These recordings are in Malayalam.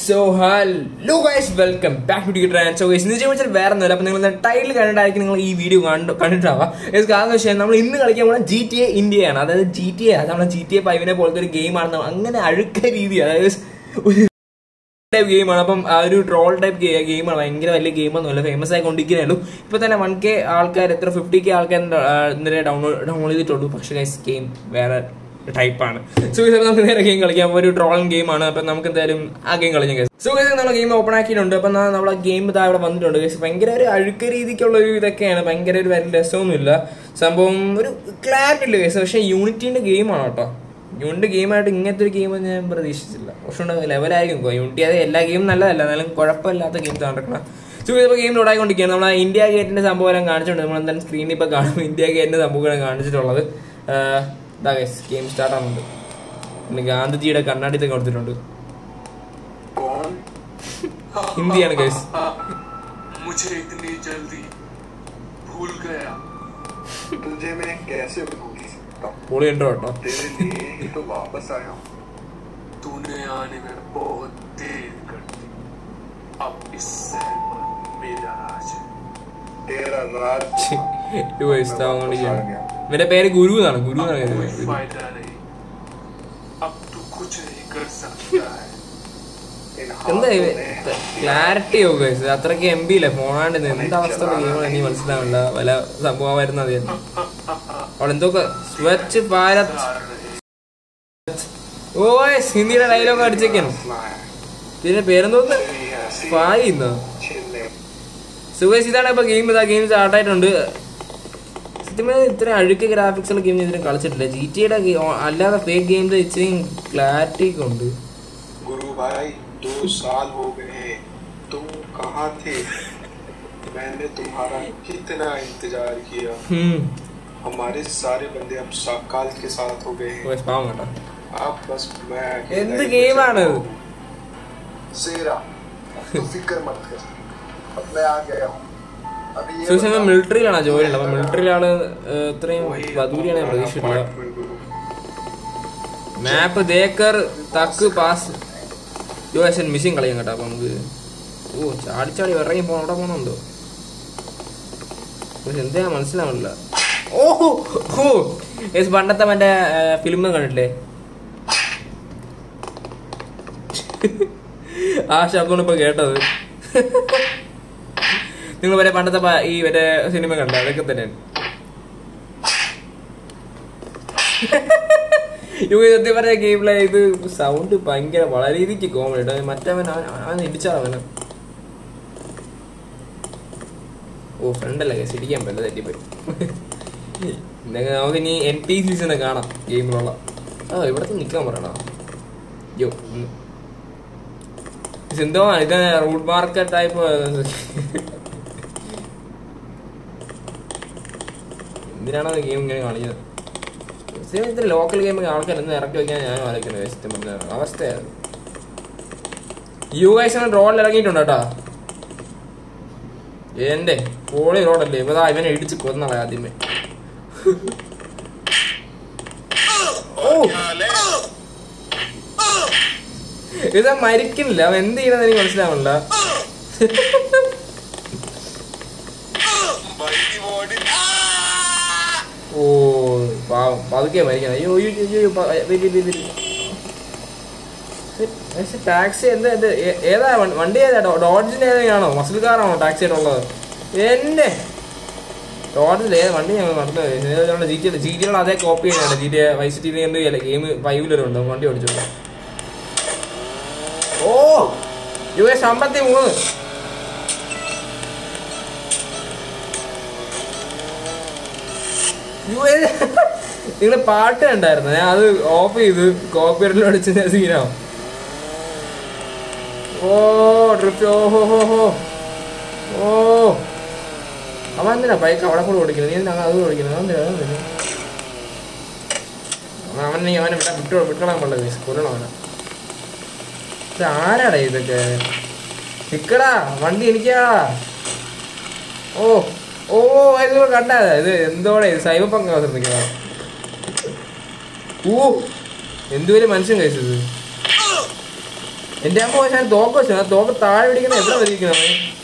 So hello guys welcome back to digital so guys ഇന്ന് ചോദിച്ചാൽ വേറെ ഒന്നുമില്ല അപ്പോൾ നിങ്ങൾ ടൈറ്റിൽ കണ്ടിട്ടായിരിക്കും നിങ്ങൾ ഈ വീഡിയോ കണ്ടു കണ്ടിട്ടാവാം ഗൈസ് കാരണം എന്ന് വെച്ചാൽ നമ്മൾ ഇന്ന് കളിക്കാൻ പോകുന്ന ജി ടി എ ഇന്ത്യയാണ് അതായത് ജി ടി എ നമ്മളെ ജി ടി എ ഫൈവിനെ പോലത്തെ ഒരു ഗെയിമാണ് അങ്ങനെ അഴുക്ക രീതി അതായത് ഒരു ടൈപ്പ് ഗെയിമാണ് അപ്പം ആ ഒരു ട്രോൾ ടൈപ്പ് ഗെയിമാണ് ഭയങ്കര വലിയ ഗെയിമൊന്നുമല്ല ഫേമസ് ആയി കൊണ്ടിരിക്കുന്നേ ഇപ്പൊ തന്നെ വൺ കെ ആൾക്കാർ എത്ര ഫിഫ്റ്റി കെ ആൾക്കാർ ഇന്നലെ ഡൗൺലോഡ് ഡൗൺലോഡ് ചെയ്തിട്ടുള്ളൂ പക്ഷേ ഗൈസ് ഗെയിം വേറെ ടൈപ്പാണ് സോ ഗൈസ് നമുക്ക് നേരെ ഗെയിം കളിക്കാം ഒരു ട്രോളിംഗ് ഗെയിമാണ് അപ്പം നമുക്ക് എന്തായാലും ആ ഗെയിം കളിക്കാം ഗൈസ് സോ ഗൈസ് നമ്മൾ ഗെയിം ഓപ്പൺ ആക്കിയിട്ടുണ്ട് അപ്പം നമ്മളെ ഗെയിം ഇതാ ഇവിടെ വന്നിട്ടുണ്ട് ഗൈസ് ഭയങ്കര ഒരു അഴുക്ക രീതിക്കുള്ള ഒരു ഇതൊക്കെയാണ് ഭയങ്കര ഒരു വലിയ രസമൊന്നുമില്ല സംഭവം ഒരു ക്ലാരിറ്റി ഇല്ല ഗൈസ് പക്ഷേ യൂണിറ്റിന്റെ ഗെയിമാണ് കേട്ടോ യൂണിറ്റ് ഗെയിമായിട്ട് ഇങ്ങനത്തെ ഒരു ഗെയിം ഞാൻ പ്രതീക്ഷിച്ചില്ല പക്ഷേ ലെവലായിരിക്കും യൂണിറ്റി അത് എല്ലാ ഗെയിം നല്ലതല്ല എന്നാലും കുഴപ്പമില്ലാത്ത ഗെയിം നടക്കണം സോ ഇപ്പോൾ ഗെയിം ലോഡായിക്കൊണ്ടിരിക്കുകയാണ് നമ്മൾ ഇന്ത്യ ഗേറ്റിന്റെ സംഭവം എല്ലാം കാണിച്ചിട്ടുണ്ട് നമ്മൾ എന്തായാലും സ്ക്രീനിൽ ഇപ്പോൾ കാണും ഇന്ത്യ ഗേറ്റിന്റെ സംഭവം കാണിച്ചിട്ടുള്ളത് ഇതാ ഗൈസ് ഗെയിം സ്റ്റാർട്ട് ആവുന്നുണ്ട് പിന്നെ ഗാന്ധിജിയുടെ കണ്ണാടി ഇതൊക്കെ കൊടുത്തിട്ടുണ്ട് कौन ഹിന്ദിയാണ് ഗൈസ് मुझे इतनी जल्दी भूल गया तुझे मैं कैसे भूल सकता हूँ പൊളി ഉണ്ടോ കേട്ടോ तेरे लिए ही तो वापस आया हूँ तूने आने में बहुत देर कर दी अब इस शहर पर मेरा राज है तेरा राज യു ഗൈസ് താവുകൊണ്ടിരിക്കുകയാണ് ഇവന്റെ പേര് ഗുരു എന്നാണ് ഗുരു अब എന്നാണ് कोई കരുതുന്നത്. फायदा नहीं अब तू कुछ नहीं कर सकता है इन എന്താ हाथों में ക്ലാരിറ്റി യോഗ ഗൈസ് അത്രയ്ക്ക് എം ബി ഇല്ലേ ഫോണാണ്ട് എന്ത് അവസ്ഥയുള്ള ഗെയിമാണ് എനിക്ക് മനസ്സിലാവില്ല വല്ല സംഭവം വരുന്നത് തന്നെ അവിടെ എന്തൊക്കെ സ്വച്ഛ് ഭാരത് हार रहे ഓ ഗൈസ് ഹിന്ദിയുടെ ഡയലോഗ് അടിച്ചേക്കാണ് हंसना है ഇതിന്റെ പേരെന്തോന്ന് तेरी हंसी ഫായി ഇന്നോ छीनने സുഖേഷ് ഇതാണ് ഇപ്പൊ ഗെയിം ഇതാ ഗെയിം സ്റ്റാർട്ടായിട്ടുണ്ട് സത്യം പറഞ്ഞാൽ ഇത്ര അഴുക്ക് ഗ്രാഫിക്സ് ഉള്ള ഗെയിം ഇതിന് കളിച്ചിട്ടില്ല ജി ടിയുടെ അല്ലാതെ ഫേക്ക് ഗെയിംസ് ഇച്ചിരി ക്ലാരിറ്റി ഒക്കെ ഉണ്ട് गुरु भाई दो साल हो गए हैं तुम कहाँ थे मैंने तुम्हारा कितना इंतजार किया ഹും. हमारे सारे बंदे अब साकाल के साथ हो गए हैं സുഖേഷ് പാവം കേട്ടോ अब बस मैं अकेला എന്ത് ही ഗെയിമാണ് बचा हूँ। सेरा तू फिक्र मत कर अब मैं आ गया हूँ अभी ये സുഖേഷ് बता, മിലിറ്ററിയിലാണ് ജോലി ഉള്ളത് അപ്പൊ മിലിറ്ററിയിലാണ് ഇത്രയും वही വധൂരിയാണ് ഞാൻ हमारा പ്രതീക്ഷിച്ചിട്ടില്ല apartment, गुरु। മാപ്പ് ദേക്കർ തക്ക് pass U S N missing കളിയാം കേട്ടോ അപ്പൊ നമുക്ക് ഓ ചാടി ചാടി ഇറങ്ങി പോകണം അവിടെ പോകണമെന്തോ പക്ഷെ എന്താ മനസ്സിലാവണില്ല ഓ ഓ യെസ് പണ്ടത്തെ മറ്റേ ഫിലിം കണ്ടിട്ടില്ലേ ആ ശബ്ദമാണ് ഇപ്പൊ കേട്ടത് നിങ്ങൾ വരെ പണ്ടത്തെ പ- ഈ മറ്റേ സിനിമ കണ്ട അതൊക്കെ തന്നെയാണ് യു സത്യം പറഞ്ഞ ഗെയിമിലെ ഇത് സൗണ്ട് ഭയങ്കര വളരെ രീതിക്ക് കോമഡി കേട്ടോ മറ്റവൻ അവൻ അവൻ ഇടിച്ചാവന് ഓ ഫ്രണ്ടല്ല കേസ് ഇടിക്കാൻ പറ്റില്ല തെറ്റിപ്പോയി ഇന്നൊക്കെ നമുക്ക് ഇനി എൻ പി സീസണ് കാണാം ഗെയിമിലുള്ള ആ ഇവിടത്തെ നിൽക്കാൻ പറയണ യോ ഉം. എന്തോ ഇത് റൂട്ട് മാർക്കറ്റ് ടൈപ്പ് എന്തിനാണോ ഗെയിം ഇങ്ങനെ കാണിക്കുന്നത് ഇത്ര ലോക്കൽ ഗെയിം ആൾക്കാർ എന്ന് ഇറക്കി വെക്കാൻ ഞാൻ ആലോചിക്കുന്നത് സത്യം പറഞ്ഞ അവസ്ഥയാണ് യു ഗൈസ് റോഡിൽ ഇറങ്ങിയിട്ടുണ്ട് കേട്ടോ എന്റെ പോളി റോഡല്ലേ ഇവതാ ഇവനെ ഇടിച്ച് കൊന്നളെ ആദ്യമേ ഓ ഇതാ മരിക്കുന്നില്ല അവൻ എന്ത് ചെയ്യണമെന്ന് എനിക്ക് മനസ്സിലാവണില്ല ഓ പാവം പതുക്കെ മരിക്കണം അയ്യോ അയ്യോ അയ്യോ, അയ്യോ പ- വരി, വരി, വരി. പക്ഷെ ടാക്സി എന്താ ഇത് ഏ- ഏതാ വണ്ടി- വണ്ടി ഏതാ ഡോ- ഡോഡ്ജിന്റെ ഏതാണോ മസിൽ കാറാണോ ടാക്സി ആയിട്ടുള്ളത് എന്നെ ഡോഡ്ജിൽ ഏത് വണ്ടി ഞങ്ങൾ നടന്നത് ജി ടി ജി ടിയുടെ അതേ കോപ്പി ചെയ്യാണ് G T vice T V game ഫൈവിലൊരുണ്ട് വണ്ടി ഓടിച്ചു ഓ യു എസ് അമ്പത്തി മൂന്ന് യു എസ് നിങ്ങള് പാട്ട് കണ്ടായിരുന്നു ഞാൻ അത് ഓഫ് ചെയ്ത് കോപ്പിറൈറ്റിൽ അടിച്ച സീനാവും ഓ ഡ്രിഫ്റ്റ് ഓ ഹോ ഹോ ഹോ ഓ അവൻ എന്തിനാ ബൈക്ക് അവിടെ കൂടെ ഓടിക്കുന്നത് നീ എന്തിനാ അത് ഓടിക്കുന്നത് അതെന്തിനാ അതെന്തിനാ അവൻ അവനെ അവനെ വിട്ടാ വിട്ടോ വിട്ടോളാൻ പാടില്ല കൊല്ലണം അവനെ ഇത് ആരാടാ ഇതൊക്കെ നിക്കടാ വണ്ടി എനിക്കാടാ ഓ ഓ ഇത് കണ്ടാ ഇത് എന്തോടെ ഇത് സൈബർ പങ്ക് അവസരം ഓ എന്തുവരെ മനുഷ്യൻ കഴിച്ചത് എന്റെ അമ്മ ഞാൻ തോക്ക് വെച്ചു ആ തോക്ക് താഴെ പിടിക്കണ എവിടെ വരിക്കണം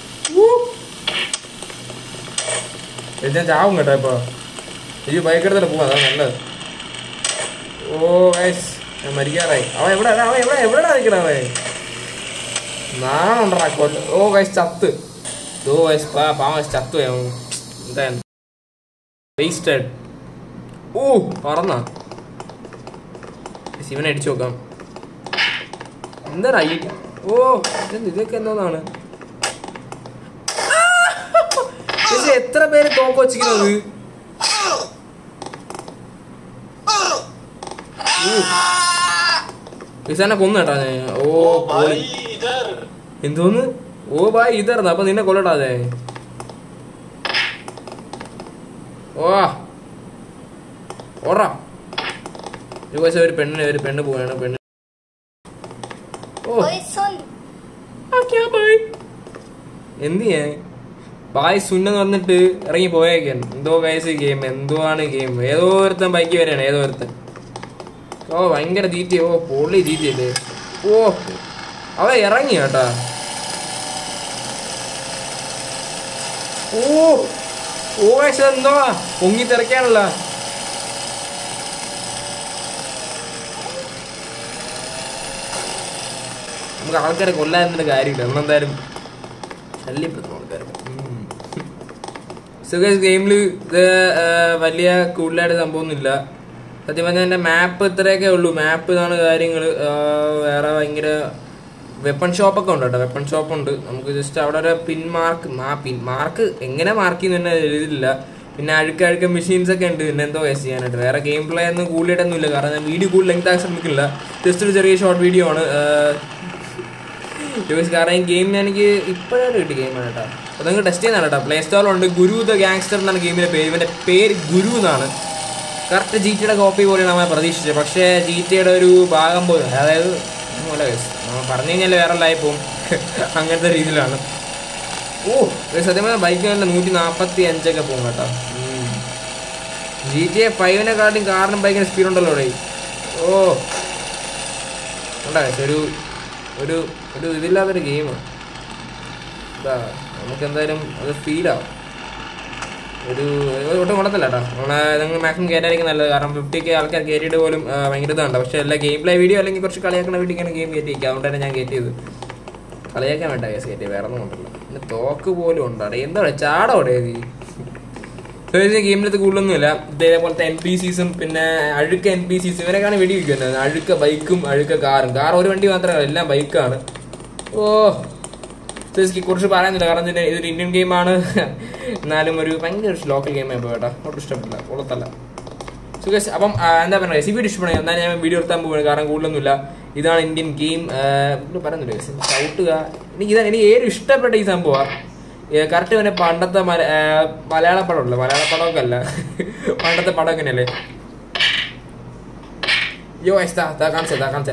ഞാൻ ചാവും കേട്ടോ ഇപ്പൊ ഈ ബൈക്ക് എടുത്തിട്ട് പോവാ അതാ നല്ലത് ഓ ഗൈസ് ഞാൻ മരിക്കാറായി അവൻ എവിടെ അവൻ എവിടെ എവിടെ നിൽക്കണ അവൻ നാണുണ്ടാ കൊല്ല ഓ ഗൈസ് ചത്ത് ഓ ഗൈസ് പാ പാവം guys, ചത്തു പോയി അവൻ എന്താ വേസ്റ്റഡ് ഓ പറന്ന ശിവനെ അടിച്ചു നോക്കാം എന്താ ഈ ഓ ഇതെന്ത് ഇതൊക്കെ എന്തോന്നാണ് ഇത് എത്ര പേര് തോക്ക് വച്ചിരിക്കുന്നത് ഇസാനെ കൊന്നേട്ടാ ഞാൻ ഓ പോയി इधर എന്തോന്ന് ഓ ബായ് ഇതായിരുന്നു അപ്പൊ നിന്നെ കൊല്ലട്ടാതെ ഓ ഓടാ ഒരു വയസ്സ് ഒരു പെണ്ണിന് ഒരു പെണ്ണ് പോവാണ് പെണ്ണ് ഓ ओए सुन എന്ത് ചെയ്യാൻ ബായ് സുന്നെന്ന് പറഞ്ഞിട്ട് ഇറങ്ങി പോയേക്കാൻ എന്തോ വയസ്സ് ഗെയിം എന്തോ ആണ് ഗെയിം ഏതോ ഒരുത്തൻ ബൈക്ക് വരെയാണ് ഏതോ ഒരുത്തൻ ഓ ഭയങ്കര തീറ്റ ഓ പൊള്ളി തീറ്റയല്ലേ ഓ അവ ഇറങ്ങി കേട്ടാ ഓ ഓ വയസ്സ് എന്തോ പൊങ്ങി തിരക്കാണല്ലോ നമുക്ക് ആൾക്കാരെ കൊല്ലാതിന്റെ കാര്യമില്ല നമ്മളെന്തായാലും ശല്യപ്പെടുത്തും ആൾക്കാരെ സുഖേഷ് ഗെയിമിൽ ഇത് ആ, വലിയ കൂടുതലായിട്ട് സംഭവമൊന്നുമില്ല സത്യം പറഞ്ഞാൽ എൻ്റെ മാപ്പ് ഇത്രയൊക്കെ ഉള്ളൂ മാപ്പ് ഇതാണ് കാര്യങ്ങൾ വേറെ ഭയങ്കര വെപ്പൺ ഷോപ്പൊക്കെ ഉണ്ട് കേട്ടോ വെപ്പൺ ഷോപ്പ് ഉണ്ട് നമുക്ക് ജസ്റ്റ് അവിടെ ഒരു പിൻ മാർക്ക് മാ പിൻ മാർക്ക് എങ്ങനെ മാർക്ക് ചെയ്യുന്ന എഴുതില്ല പിന്നെ അഴുക്ക അഴുക്ക മെഷീൻസ് ഒക്കെ ഉണ്ട് പിന്നെ എന്തോ കേസ് ചെയ്യാനായിട്ട് വേറെ ഗെയിം പ്ലേ ഒന്നും കൂടുതലായിട്ടൊന്നും ഇല്ല കാരണം ഞാൻ വീഡിയോ കൂടുതൽ ലെങ്ത് ആക്കാൻ ശ്രമിക്കില്ല ജസ്റ്റ് ഒരു ചെറിയ ഷോർട്ട് വീഡിയോ ആണ് ആ, ബിക്കോസ് കാരണം ഈ ഗെയിം എനിക്ക് ഇപ്പോഴാണ് കിട്ടിയ ഗെയിമാണ് കേട്ടോ അപ്പോൾ നിങ്ങൾക്ക് ടെസ്റ്റ് ചെയ്യുന്നതാണ് കേട്ടോ പ്ലേ സ്റ്റോറിലുണ്ട് ഗുരു ദ ഗാങ്സ്റ്റർ എന്നാണ് ഗെയിമിൻ്റെ പേര് ഇവൻ്റെ പേര് ഗുരു എന്നാണ് കറക്റ്റ് ജി ടിയുടെ കോപ്പി പോലെയാണ് നമ്മൾ പ്രതീക്ഷിച്ചത് പക്ഷേ ജി ടിയുടെ ഒരു ഭാഗം പോലെ അതായത് പോലെ നമ്മൾ പറഞ്ഞു കഴിഞ്ഞാൽ വേറെ ലൈഫ് പോകും അങ്ങനത്തെ രീതിയിലാണ് ഓ ഒരു സത്യം പറഞ്ഞാൽ ബൈക്ക് നല്ല നൂറ്റി നാൽപ്പത്തി അഞ്ചൊക്കെ പോകും കേട്ടോ ജി ടി എ ഫൈവിനെക്കാട്ടും കാറിനും ബൈക്കിന് സ്പീഡ് ഉണ്ടല്ലോ ഇവിടെ ഓ ഉണ്ടാ ഒരു ഒരു ഒരു ഇതില്ലാത്തൊരു ഗെയിമാണ് ഇതാ നമുക്ക് എന്തായാലും അത് ഫീലാവും ഒരു ഒരു ഒട്ടും കുഴപ്പമില്ല കേട്ടോ നമ്മളെ നിങ്ങൾ മാക്സിമം കയറ്റായിരിക്കും നല്ലത് കാരണം ഫിഫ്റ്റി ഒക്കെ ആൾക്കാർ കയറ്റിയിട്ട് പോലും ആ, ഭയങ്കര ഇതുണ്ട് പക്ഷേ എല്ലാ ഗെയിം പ്ലേ വീഡിയോ അല്ലെങ്കിൽ കുറച്ച് കളിയാക്കണ വീട്ടിലേക്കാണ് ഗെയിം കയറ്റിയിരിക്കുക അതുകൊണ്ടാണ് ഞാൻ കയറ്റിയത് കളിയാക്കാൻ വേണ്ട കേസ് കയറ്റിയത് വേറെ ഒന്നും കൊണ്ടല്ല പിന്നെ തോക്ക് പോലും ഉണ്ടാടെ എന്താ ചാടോടെ ഇത് ഗെയിമിലത്ത് കൂടുതലൊന്നുമില്ല ഇതേപോലത്തെ എൻ പി സീസും പിന്നെ അഴുക്ക എൻ പി സീസും ഇവരെക്കാണ് വെടി വയ്ക്കുന്നത് അഴുക്ക ബൈക്കും അഴുക്ക കാറും കാർ ഒരു വണ്ടി മാത്രമല്ല എല്ലാം ബൈക്കാണ് ഓ എനിക്ക് കുറിച്ച് പറയാനില്ല കാരണം ഇതിന്റെ ഇതൊരു ഇന്ത്യൻ ഗെയിമാണ് എന്നാലും ഒരു ഭയങ്കര ലോക്കൽ ഗെയിം ആയി കേട്ടോ ഒട്ടും ഇഷ്ടപ്പെട്ടില്ല കൊള്ളത്തല്ല സുഖേഷ് അപ്പം ആ, എന്താ പറയുക സി വീഡിയോ ഇഷ്ടപ്പെടുക എന്നാൽ ഞാൻ വീഡിയോ എടുത്താൻ പോവുകയാണ് കാരണം കൂടുതലൊന്നുമില്ല ഇതാണ് ഇന്ത്യൻ ഗെയിം ഇവിടെ പറയുന്നില്ല ചവിട്ടുക എനിക്ക് ഇതാണ് എനിക്ക് ഏറെ ഇഷ്ടപ്പെട്ട ഈ സംഭവമാണ് കറക്റ്റ് പിന്നെ പണ്ടത്തെ മല ആ, മലയാള പടമല്ല മലയാള പടമൊക്കെ അല്ല പണ്ടത്തെ പടം എങ്ങനെയല്ലേ യോ എസ്താ താ കാണിച്ചേ താ കാണിച്ചേ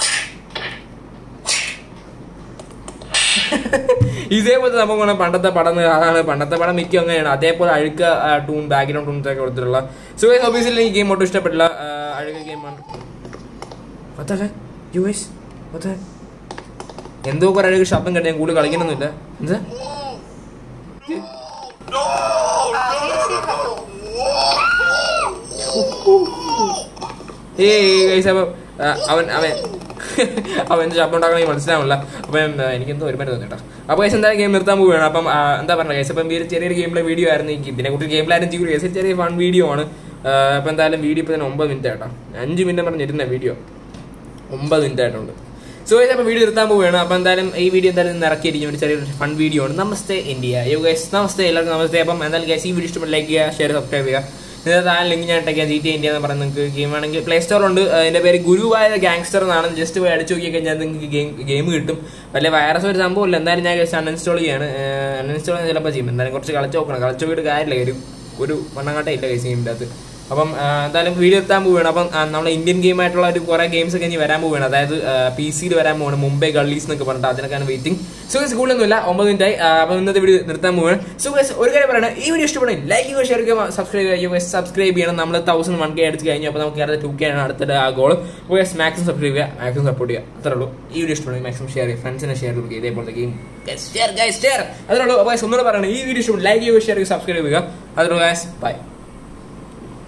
ഇതേപോലത്തെ സംഭവമാണ് പണ്ടത്തെ പടം എന്ന് അതാണ് പണ്ടത്തെ പടം മിക്ക അങ്ങനെയാണ് അതേപോലെ അഴുക്ക ടൂൺ ബാക്ക്ഗ്രൗണ്ട് ടൂൺസ് ഒക്കെ കൊടുത്തിട്ടുള്ള സുഖ ഓബീസിൽ ഈ ഗെയിം ഒട്ടും ഇഷ്ടപ്പെട്ടില്ല ആ, അഴുക്ക ഗെയിമാണ് അതല്ലേ യു എസ് അതെ എന്തോ കുറെ അഴുക ശബ്ദം കേട്ട് ഞാൻ കൂടുതൽ കളിക്കണമെന്നില്ല എന്താ ഏയ് ഗൈസ് അപ്പം ആ, അവൻ അവൻ അവൻ ശബ്ദം ഉണ്ടാക്കണമെങ്കിൽ മനസ്സിലാവില്ല അപ്പം ആ, എനിക്കെന്തോ ഒരു തോന്നി കേട്ടോ അപ്പോൾ ഗൈസ് എന്തായാലും ഗെയിം നിർത്താൻ പോവുകയാണ് അപ്പം ആ, എന്താ പറയുക ഗൈസ് അപ്പം ഈ ഒരു ചെറിയൊരു ഗെയിമിലെ വീഡിയോ ആയിരുന്നു എനിക്ക് ഇതിനെ കുറിച്ച് ഗെയിമിലായിരുന്നു ചെയ്തു ഗൈസ് ചെറിയ ഫൺ വീഡിയോ ആണ് അപ്പം എന്തായാലും വീഡിയോ ഇപ്പോൾ തന്നെ ഒമ്പത് മിനിറ്റ് ആയിട്ടോ അഞ്ച് മിനിറ്റ് പറഞ്ഞിരുന്ന വീഡിയോ ഒമ്പത് മിനിറ്റ് ആയിട്ടുണ്ട് സോ ഗൈസ് അപ്പോൾ വീഡിയോ നിർത്താൻ പോവുകയാണ് അപ്പോൾ എന്തായാലും ഈ വീഡിയോ എന്തായാലും ഇന്ന് ഇറക്കിയിരിക്കും ഒരു ചെറിയൊരു ഫൺ വീഡിയോ ആണ് നമസ്തേ ഇന്ത്യ യോ ഗൈസ് നമസ്തേ എല്ലാവർക്കും നമസ്തേ അപ്പം എന്തായാലും ഗൈസ് ഈ വീഡിയോ ഇഷ്ടപ്പെട്ട് ലൈക്ക് ചെയ്യുക ഷെയർ സബ്സ്ക്രൈബ് ചെയ്യുക ഇതിനകത്ത് ആ ലിങ്ക് ഞാൻ ഇട്ടേക്കാം ജി ടി ഇന്ത്യ എന്ന് പറയുന്ന നിങ്ങൾക്ക് ഗെയിം ആണെങ്കിൽ പ്ലേ സ്റ്റോറുണ്ട് അതിൻ്റെ പേര് ഗുരുവായ ഗാങ്സ്റ്റർ എന്നാണ് ജസ്റ്റ് പോയി അടിച്ചു നോക്കി കഴിഞ്ഞാൽ നിങ്ങൾക്ക് ഗെയിം ഗെയിം കിട്ടും വലിയ വൈറസ് ഒരു സംഭവമില്ല എന്തായാലും ഞാൻ ജസ്റ്റ് അൺഇൻസ്റ്റാൾ ചെയ്യാണ് അൺഇൻസ്റ്റാൾ ചിലപ്പോൾ ചെയ്യും എന്തായാലും കുറച്ച് കളിച്ച് നോക്കണം കളിച്ച് നോക്കിയിട്ട് കാര്യമില്ല ഒരു ഒരു മണ്ണങ്ങാട്ടേ ഇല്ല ഗൈസ് ഗെയിമിൻ്റെ അകത്ത് അപ്പം ആ, എന്തായാലും വീഡിയോ എത്താൻ പോവുകയാണ് അപ്പം ആ, നമ്മുടെ ഇന്ത്യൻ ഗെയിം ആയിട്ടുള്ള ഒരു കുറേ ഗെയിംസ് ഒക്കെ ഇനി വരാൻ പോവുകയാണ് അതായത് പി സിയിൽ വരാൻ പോവാണ് മുംബൈ ഗള്ളീസ് എന്നൊക്കെ പറഞ്ഞിട്ട് അതിനൊക്കെയാണ് വെയിറ്റിംഗ് സോ ഗൈസ് കൂടുതലൊന്നുമില്ല ഒമ്പത് മിനിറ്റ് ആയി ആ, അപ്പം ഇന്നത്തെ വീഡിയോ നിർത്താൻ പോവുകയാണ് സോ ഗൈസ് ഒരു കാര്യം പറയണം ഈ വീഡിയോ ഇഷ്ടപ്പെടും ലൈക്ക് ചെയ്യുക ഷെയർ ചെയ്യുക സബ്സ്ക്രൈബ് ചെയ്യുക സബ്സ്ക്രൈബ് ചെയ്യണം നമ്മൾ തൗസൻഡ് വൺ കെ അടിച്ച് കഴിഞ്ഞു അപ്പോൾ നമുക്ക് ടു കെ ആണ് അടുത്ത ആ ഗോൾ അപ്പോൾ ഗൈസ് മാക്സിമം സബ്സ്ക്രൈബ് ചെയ്യുക മാക്സിമം സപ്പോർട്ട് ചെയ്യുക അത്രേ ഉള്ളൂ ഈ വീഡിയോ ഇഷ്ടപ്പെടും മാക്സിമം ഷെയർ ചെയ്യുക ഫ്രണ്ട്സിനെ ഷെയർ കൊടുക്കുക ഇതേപോലത്തെ ഗെയിം ഷെയർ ഗൈസ് ഷെയർ അത്രേ ഉള്ളൂ അപ്പോൾ guys, ഒന്നുകൂടെ പറയണം ഈ വീഡിയോ ഇഷ്ടപ്പെടും ലൈക്ക് ചെയ്യുക ഷെയർ ചെയ്യുക സബ്സ്ക്രൈബ് ചെയ്യുക അത്രേ ഗൈസ് ബൈ